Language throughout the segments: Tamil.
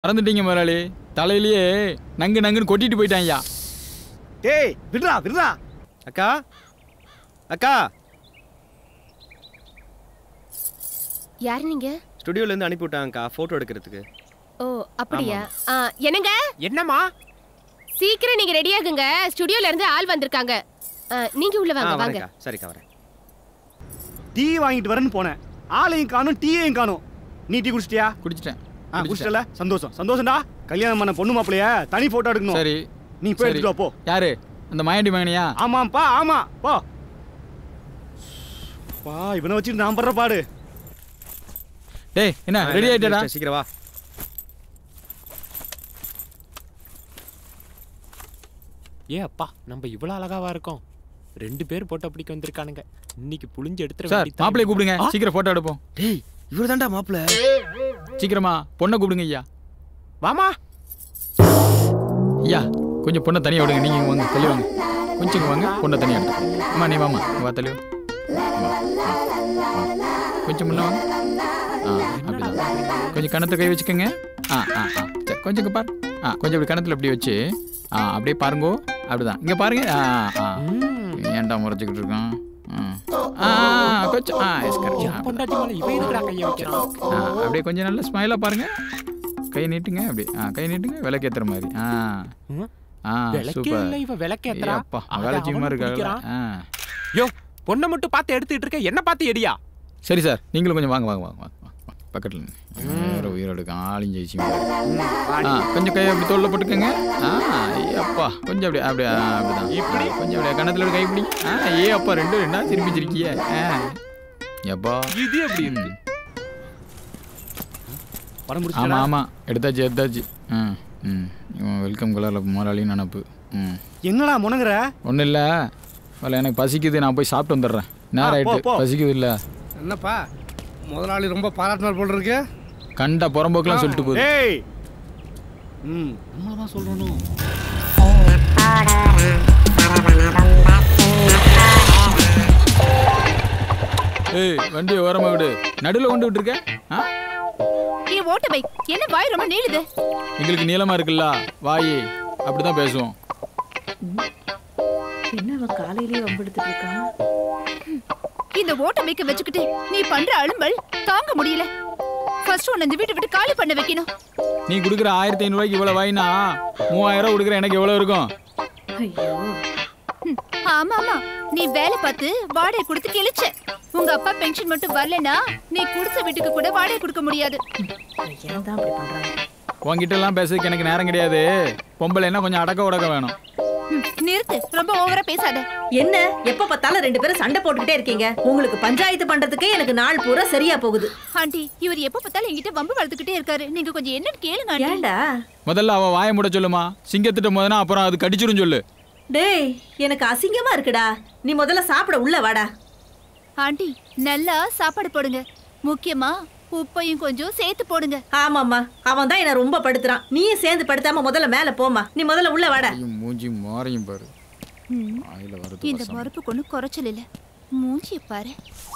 மறந்துட்டீங்க முதலாளி தலையிலேயே நங்கு நங்குன்னு கொட்டிட்டு போயிட்டாங்கய்யா டேய் விடுறா விடுறா அக்கா அக்கா யார் நீங்க ஸ்டுடியோல இருந்து அனுப்பி விட்டாங்கக்கா போட்டோ எடுக்கிறதுக்கு ஓ அப்படியா ஆ, என்னங்க என்னம்மா சீக்கிரம் நீங்க ரெடி ஆகுங்க ஸ்டுடியோல இருந்து ஆள் வந்திருக்காங்க ஆ, நீங்க உள்ள ஆ வாங்க வாங்க வரேன்க்கா சரிக்கா வரேன் டீ வாங்கிட்டு வரேன்னு போனேன் ஆளையும் காணும் டீயையும் காணும் நீ டீ குடிச்சிட்டியா குடிச்சிட்டேன் ஆ குடிச்சிட்டல சந்தோஷம் சந்தோஷம்டா கல்யாணம் பண்ண பொண்ணு மாப்பிளைய தனி போட்டோ எடுக்கணும் சரி நீ போய் சரி. எடுத்துட்டு வா, போ யாரு அந்த மாயாண்டி மகனியா ஆமாப்பா ஆமா போ பா இவனை வச்சுட்டு நான் படுற பாடு டேய் என்ன ரெடி ஆயிட்டடா சீக்கிரம் வா ஏ அப்பா நம்ம இவ்வளவு அழகாவா இருக்கோம் ரெண்டு பேர் போட்டோ பிடிக்க வந்திருக்கானுங்க இன்னைக்கு புளிஞ்சு எடுத்துற சார் வேண்டியதுதான். மாப்பிளைய கூப்பிடுங்க ஆ, சீக்கிரம் போட்டோ எடுப்போம் டேய் இவர் தான்டா மாப்பிள்ள சீக்கிரமா பொண்ணை கூப்பிடுங்க ஐயா வாமா ஐயா கொஞ்சம் பொண்ணை தனியாக விடுங்க நீங்க இங்க வாங்க தள்ளி வாங்க கொஞ்சம் இங்க வாங்க பொண்ணை தனியாக எடுத்து அம்மா நீ வாமா இங்க வா தள்ளி வா. வா, வா, வா. கொஞ்சம் முன்ன வாங்க ஆ அப்படிதான் கொஞ்சம் கணத்தை கை வச்சுக்கோங்க ஆ ஆ ஆ சரி கொஞ்சம் இங்க பாரு ஆ கொஞ்சம் இப்படி கணத்தில் இப்படி வச்சு ஆ அப்படியே பாருங்கோ அப்படிதான் இங்கே பாருங்க ஆ ஆ ஏன்டா முறைச்சிக்கிட்டு இருக்கோம் ம். ஆ ஆ, கொஞ்சம் ஆ எஸ் கரெக்ட் என் பொண்டாட்டி மேல இவன் இருக்கிறா கைய வைக்கிறான் ஆ அப்படியே கொஞ்சம் நல்ல ஸ்மைலாக பாருங்க கை நீட்டுங்க அப்படி ஆ கை நீட்டுங்க விளக்கேத்துற மாதிரி ஆ ம். ஆ விளக்கே சூப்பர் இல்ல இவ விளக்கேத்துறா அப்பா அத மகாலட்சுமிமா அவனும் இருக்காங்க பிடிக்கிறான். ஆ யோ பொண்ணை மட்டும் பார்த்து எடுத்துட்டு இருக்க என்ன பார்த்து எடியா சரி சார் நீங்களும் கொஞ்சம் வாங்க வாங்க வாங்க வாங்க வாங்க, வாங்க. பக்கத்தில் நில்லுங்க. வேற உயிரோடு ஆளும் ஜெயிச்சு ஆ கொஞ்சம் கை அப்படி தோல்ல போட்டுக்கோங்க ஆ ஏ அப்பா கொஞ்சம் அப்படி அப்படி ஆ அப்படிதான் இப்படி கொஞ்சம் அப்படியே கணத்தில் கை பிடி ஆ ஏ அப்பா ரெண்டும் ரெண்டா திருப்பி சிரிக்கிய ஆ எப்பா இது எப்படி இருக்கு படம் ஆமாம் முடிச்சிட்டா ஆமாம் எடுத்தாச்சு எடுத்தாச்சு ம் ம் இவன் வெல்கம் கலரில் முதலாளின்னு நினப்பு ம் என்னடா முனங்குற ஒன்றும் இல்லை இல்லை எனக்கு பசிக்குது நான் போய் சாப்பிட்டு வந்துடுறேன் நேரம் ஆ, போ, ஆயிட்டு போ. பசிக்குது இல்லை என்னப்பா முதலாளி ரொம்ப பாராட்டினார் போல் இருக்கு கண்ட புறம்போக்கெல்லாம் சொல்லிட்டு போகுது ஏய் ம் நம்மள தான் சொல்லணும் ஏய் வண்டியை ஓரமா விடு நடுவில் கொண்டு விட்டுருக்க ஆ இது ஓட்ட பைக் என்ன வாய் ரொம்ப நீளுது எங்களுக்கு நீளமா இருக்குல்ல வாயி அப்படிதான் பேசுவோம் என்ன அவன் காலையிலேயே வம்பெடுத்துட்டு இருக்கான் இந்த ஓட்ட பைக்க வச்சுக்கிட்டு நீ பண்ற அலும்பல் தாங்க முடியல ஃபர்ஸ்ட் உன்னை இந்த வீட்டை விட்டு காலி பண்ண வைக்கணும் நீ கொடுக்குற ஆயிரத்தி ஐநூறுவாய்க்கு இவ்வளோ வாயினா மூவாயிரம் ரூபா கொடுக்குற எனக்கு எவ்வளோ இருக்கும் ஐயோ ம், ஆமா ஆமா நீ வேலை பார்த்து வாடகை கொடுத்து கிழிச்ச உங்க அப்பா பென்ஷன் மட்டும் வரலனா நீ குடிச வீட்டுக்கு கூட வாடகை கொடுக்க முடியாது ஏன் தான் அப்படி பண்றாங்க உன்கிட்ட எல்லாம் பேசுறதுக்கு எனக்கு நேரம் கிடையாது பொம்பளைன்னா கொஞ்சம் அடக்க உடக்க வேணும் ம், நிறுத்து ரொம்ப ஓவரா பேசாத என்ன எப்ப பார்த்தாலும் ரெண்டு பேரும் சண்டை போட்டுக்கிட்டே இருக்கீங்க உங்களுக்கு பஞ்சாயத்து பண்றதுக்கே எனக்கு நாள் பூரா சரியா போகுது ஆண்டி இவர் எப்ப பார்த்தாலும் என்கிட்ட வம்பு வளர்த்துக்கிட்டே இருக்காரு நீங்க கொஞ்சம் என்னன்னு கேளுங்க ஆண்டி ஏன்டா முதல்ல அவ வாயை மூட சொல்லுமா சிங்கத்திட்ட முதனா அப்புறம் அது கடிச்சிரும் சொல்லு டேய் எனக்கு அசிங்கமா இருக்குடா நீ முதல்ல சாப்பிட உள்ள வாடா ஆண்டி நல்லா சாப்பாடு போடுங்க முக்கியமா உப்பையும் கொஞ்சம் சேர்த்து போடுங்க ஆமாம்மா அவன் தான் என்ன ரொம்ப படுத்துறான் நீயும் சேர்ந்து படுத்தாம முதல்ல மேல போம்மா நீ முதல்ல உள்ள வாடா ஐயும், மூஞ்சி மாறையும் பாரு ம், வாயில வருது இந்த வசம். மறுப்புக்கு ஒன்றும் குறைச்சல் இல்ல மூஞ்சிய பாரு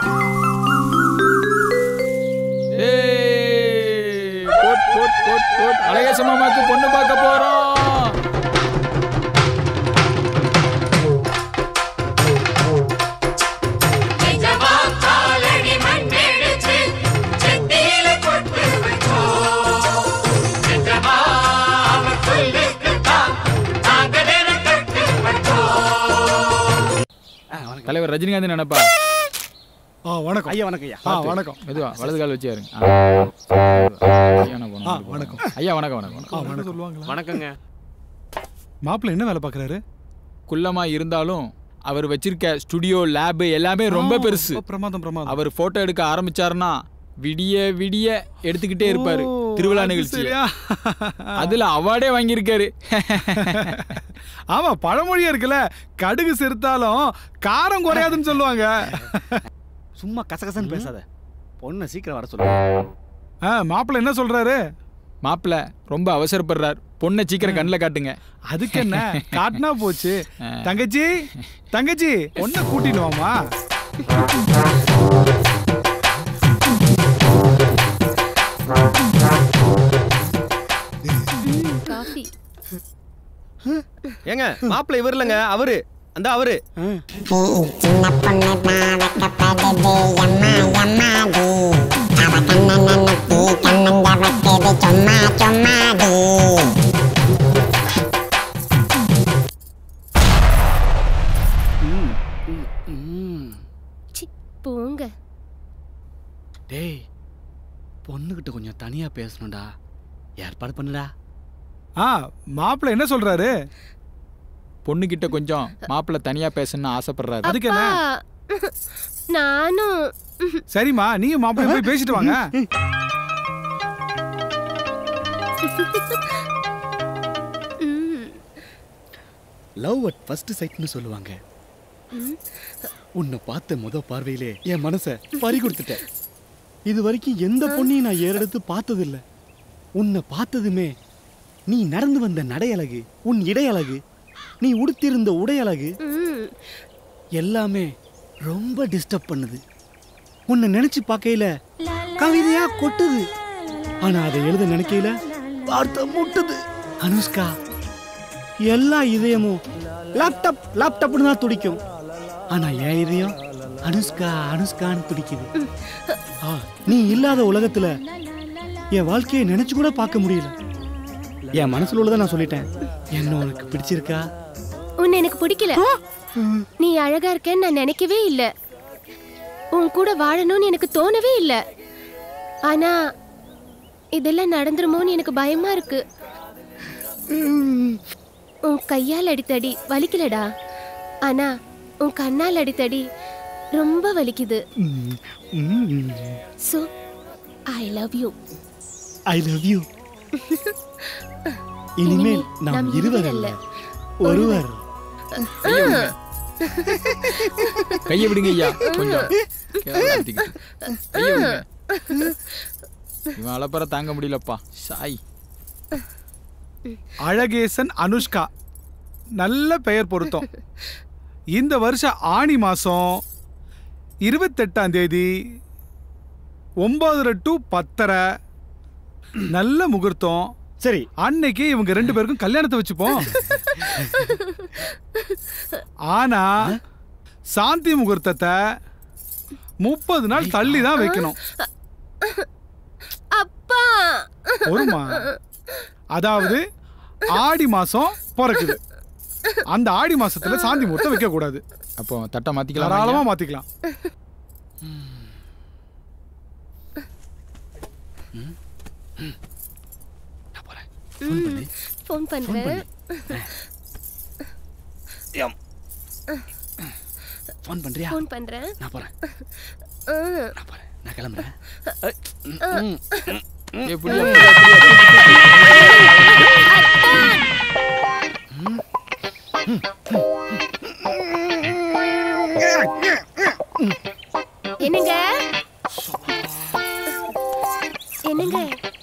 ஏய், போட், போட், போட், போட். அழகேச மாமாக்கு பொண்ணு பார்க்க போறோம் தலைவர் ரஜினிகாந்த் நினைப்பா ஆ வணக்கம் ஐயா வணக்கம் ஐயா ஆ வணக்கம் மெதுவா வலது கால் வச்சு யாருங்க வணக்கம் ஐயா வணக்கம் வணக்கம் வணக்கம் ஆ வணக்கம் சொல்லுவாங்களா வணக்கங்க மாப்பிள்ளை என்ன வேலை பார்க்குறாரு குள்ளமா இருந்தாலும் அவர் வச்சிருக்க ஸ்டுடியோ லேப் எல்லாமே ரொம்ப பெருசு பிரமாதம் பிரமாதம் அவர் போட்டோ எடுக்க ஆரம்பிச்சாருன்னா விடிய விடிய எடுத்துக்கிட்டே இருப்பாரு ஓ, திருவிழா அது நிகழ்ச்சி சரியா? அதுல அவார்டே வாங்கியிருக்காரு ஆமா பழமொழியா இருக்குல்ல கடுகு செருத்தாலும் காரம் குறையாதுன்னு சொல்லுவாங்க சும்மா கசகசன்னு பேசாத பொண்ணை சீக்கிரம் வர சொல்லு ஆ மாப்பிள்ளை என்ன சொல்றாரு மாப்பிள்ள ரொம்ப அவசரப்படுறார் பொண்ணை சீக்கிரம் கண்ணில் காட்டுங்க அதுக்கு என்ன காட்டினா போச்சு தங்கச்சி தங்கச்சி பொண்ணை கூட்டிட்டு வாமா ஏங்க மாப்பிள்ளை இவர் இல்லைங்க அவரு அந்த அவரு சின்ன பொண்ணு தான் வைக்கப்படுது எம்மா எம்மாடி அவ கண்ண நினைச்சு கண்ணங்க வைக்கிறது சும்மா சும்மாடி சி போங்க டேய் பொண்ணுகிட்ட கொஞ்சம் தனியா பேசணும்டா ஏற்பாடு பண்ணுடா ஆ மாப்பிள்ள என்ன சொல்றாரு பொண்ணுகிட்ட கொஞ்சம் மாப்பிள்ளை தனியா பேசணும்னு ஆசைப்படுறாரு அதுக்கு என்ன அப்பா, நானும் சரிம்மா நீங்க மாப்பிள்ளை போய் பேசிட்டு வாங்க ம், லவ் அட் ஃபர்ஸ்ட் சைட்னு சொல்லுவாங்க உன்னை பார்த்த முத பார்வையிலே என் மனசை பறி கொடுத்துட்டேன் இது வரைக்கும் எந்த பொண்ணையும் நான் ஏறெடுத்து பார்த்ததில்ல உன்னை பார்த்ததுமே நீ நடந்து வந்த நடையழகு உன் இடையழகு நீ உடுத்திருந்த உடையழகு ம். எல்லாமே ரொம்ப டிஸ்டர்ப் பண்ணுது உன்னை நினைச்சு பார்க்கையில கவிதையா கொட்டுது ஆனா அதை எழுத நினைக்கையில வார்த்தை முட்டுது அனுஷ்கா எல்லா இதயமும் லேப்டாப் லேப்டாப்னு தான் துடிக்கும் ஆனா என் இதயம் அனுஷ்கா அனுஷ்கான்னு துடிக்குது ஆ, நீ இல்லாத உலகத்துல என் வாழ்க்கையை நினைச்சு கூட பார்க்க முடியல என் மனசுல உள்ளதை நான் சொல்லிட்டேன் என்ன உனக்கு பிடிச்சிருக்கா உன்னை எனக்கு பிடிக்கல நீ அழகா இருக்கேன்னு நான் நினைக்கவே இல்ல உன் கூட வாழணும்னு எனக்கு தோணவே இல்ல ஆனா இதெல்லாம் நடந்துருமோன்னு எனக்கு பயமா இருக்கு உன் கையால் அடித்தடி வலிக்கலடா ஆனா உன் கண்ணால் அடித்தடி ரொம்ப வலிக்குது so I love you I love you இனிமேல் நாம் இருவர் அல்ல ஒருவர் கையை விடுங்க ஐயா கொஞ்சம் கேவலப்படுத்திக்கிட்டு. கையை விடுங்க இவன் அலப்பற தாங்க முடியலப்பா சாய் அழகேசன் அனுஷ்கா நல்ல பெயர் பொருத்தம் இந்த வருஷம் ஆணி மாசம் இருபத்தெட்டாம் தேதி ஒன்பதரை டு பத்தரை நல்ல முகூர்த்தம் சரி அன்னைக்கு இவங்க ரெண்டு பேருக்கும் கல்யாணத்தை வச்சுப்போம் ஆனா சாந்தி முகூர்த்தத்தை முப்பது நாள் தள்ளி தான் வைக்கணும் அப்பா ஒருமா அதாவது ஆடி மாசம் பிறக்குது அந்த ஆடி மாசத்துல சாந்தி முகூர்த்தம் வைக்க கூடாது அப்போ தட்டை மாத்திக்கலாம் தாராளமா மாத்திக்கலாம் ஃபோன் பண்ணு ஃபோன் பண்றேன் ஃபோன் பண்றியா ஃபோன் பண்றேன் நான் போறேன் ஆ. நான் போறேன் நான் கிளம்புறேன் எப்படி என்னங்க என்னங்க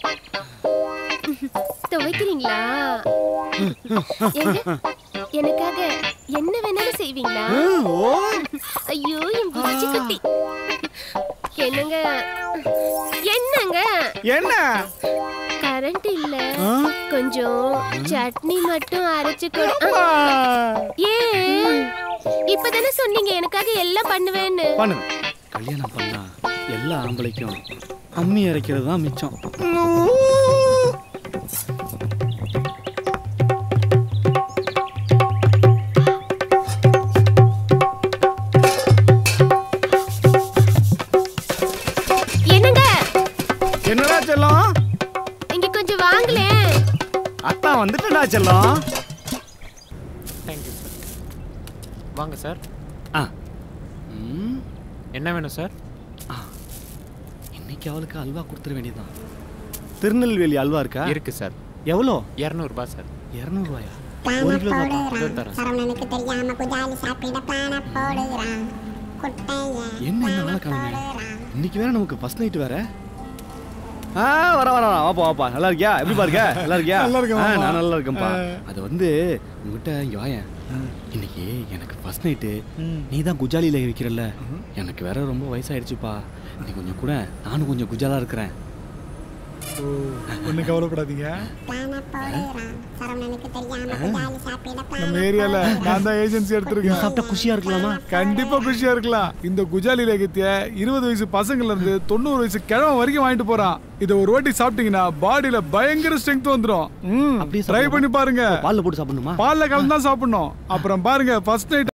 துவைக்கிறீங்களா எங்க எனக்காக என்ன வேணாலும் செய்வீங்களா ஐயோ என் புச்சி குட்டி என்னங்க என்னங்க என்ன கரண்ட் இல்ல கொஞ்சம் சட்னி மட்டும் அரைச்சு கொடு ஆ, ஏன் இப்பதானே சொன்னீங்க எனக்காக எல்லாம் பண்ணுவேன்னு பண்ணுவேன் கல்யாணம் பண்ணா எல்லா ஆம்பளைக்கும் அம்மி அரைக்கிறது தான் மிச்சம் என்னங்க என்னடா செல்லம் இங்க கொஞ்சம் வாங்களேன் அத்தா வந்துட்டடா செல்லம் தேங்க்யூ சார் வாங்க சார் ஆ ம், என்ன வேணும் சார் இன்னைக்கு அவளுக்கு அல்வா கொடுத்துட வேண்டியதுதான் திருநெல்வேலி அல்வா இருக்கா இருக்கு சார் எவ்வளோ இரநூறுபா சார் இரநூறுவாயா ஒரு கிலோ தாப்பா இதோ தரேன் சார் சரவணனுக்கு தெரியாம குஜாலி சாப்பிட பிளான போடுகிறான் குட்டைய என்ன என்ன வேலை காணுங்க இன்னைக்கு வேற நமக்கு ஃபர்ஸ்ட் நைட் வேற ஆ வர வர வர. வாப்பா வாப்பா நல்லா இருக்கியா எப்படி பாருக்க நல்லா இருக்கியா நல்லா இருக்கேன், ஆ, மாமா. நான் நல்லா இருக்கேன்ப்பா அது வந்து உங்ககிட்ட இங்க வாயேன் இன்னைக்கு எனக்கு ஃபர்ஸ்ட் நைட்டு நீ தான் குஜாலியில் வைக்கிறல்ல எனக்கு வேற ரொம்ப வயசாயிடுச்சுப்பா நீ கொஞ்சம் கூட நானும் கொஞ்சம் குஜாலா இருக்கிறேன் ஓ ஒன்றும் கவலைப்படாதீங்க பிளான போடுறான் சரவணனுக்கு தெரியாம குஜாலி சாப்பிட பிளான நம்ம ஏரியால நான் தான் ஏஜென்சி எடுத்திருக்கேன் சாப்பிட்டா குஷியா இருக்கலாமா கண்டிப்பா குஷியா இருக்கலாம் இந்த குஜாலி லேகத்திய இருபது வயசு பசங்கள்ல இருந்து தொண்ணூறு வயசு கிழவன் வரைக்கும் வாங்கிட்டு போறான் இதை ஒரு வாட்டி சாப்பிட்டீங்கன்னா பாடியில பயங்கர ஸ்ட்ரென்த் வந்துடும் ம் அப்படியே ட்ரை சாப்பிடணுமா? பண்ணி பாருங்க பால்ல போட்டு சாப்பிடணுமா பால்ல கலந்து தான் சாப்பிடணும் அப்புறம் பாருங்க ஃபர்ஸ்ட் நைட்